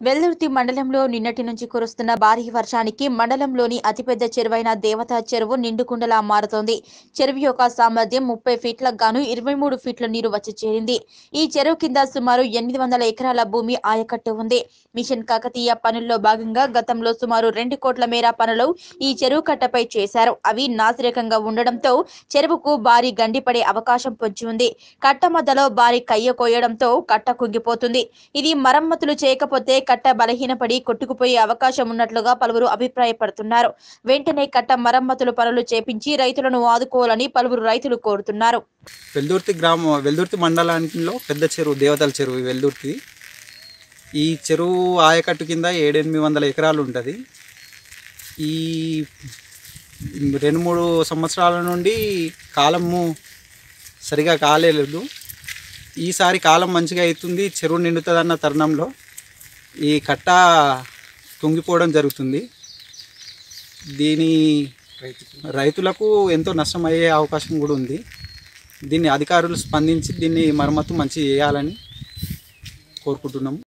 వెల్లుర్తి మండలంలో నిన్నటి నుంచి కురుస్తున్న భారీ వర్షానికి మండలంలోని అతిపెద్ద చెరువైన దేవతా చెరువు నిండుకుండలా మారుతోంది చెరువు యొక్క సామర్థ్యం ముప్పై ఫీట్లకు గాను ఇరవై మూడు ఫీట్ల నీరు వచ్చి చేరింది ఈ చెరువు కింద సుమారు ఎనిమిది వందల ఎకరాల భూమి ఆయకట్టు ఉంది మిషన్ కాకతీయ పనుల్లో భాగంగా గతంలో సుమారు రెండు కోట్ల మేర పనులు ఈ చెరువు కట్టపై చేశారు అవి నాసిరకంగా ఉండడంతో చెరువుకు భారీ గండిపడే అవకాశం పొంచి ఉంది కట్ట మధ్యలో భారీ కయ్య కోయడంతో కట్ట కుంగిపోతుంది ఇది మరమ్మతులు చేయకపోతే కట్ట బలహీనపడి కొట్టుకుపోయే అవకాశం ఉన్నట్లుగా పలువురు అభిప్రాయపడుతున్నారు వెంటనే కట్ట మరమ్మతులు పనులు చేపించి రైతులను ఆదుకోవాలని పలువురు రైతులు కోరుతున్నారు వెల్దుర్తి గ్రామం వెల్దుర్తి మండలంలో పెద్ద చెరువు దేవతల చెరువు ఈ వెల్దుర్తి ఈ చెరువు ఆయకట్టు కింద ఏడెనిమిది వందల ఎకరాలు ఉంటుంది ఈ రెండు మూడు సంవత్సరాల నుండి కాలము సరిగా కాలేదు ఈసారి కాలం మంచిగా అవుతుంది చెరువు నిండుతుందన్న తరుణంలో ఈ కట్ట తుంగిపోవడం జరుగుతుంది దీని రైతులకు ఎంతో నష్టం అయ్యే అవకాశం కూడా ఉంది దీన్ని అధికారులు స్పందించి దీన్ని మరమ్మతు మంచి చేయాలని కోరుకుంటున్నాము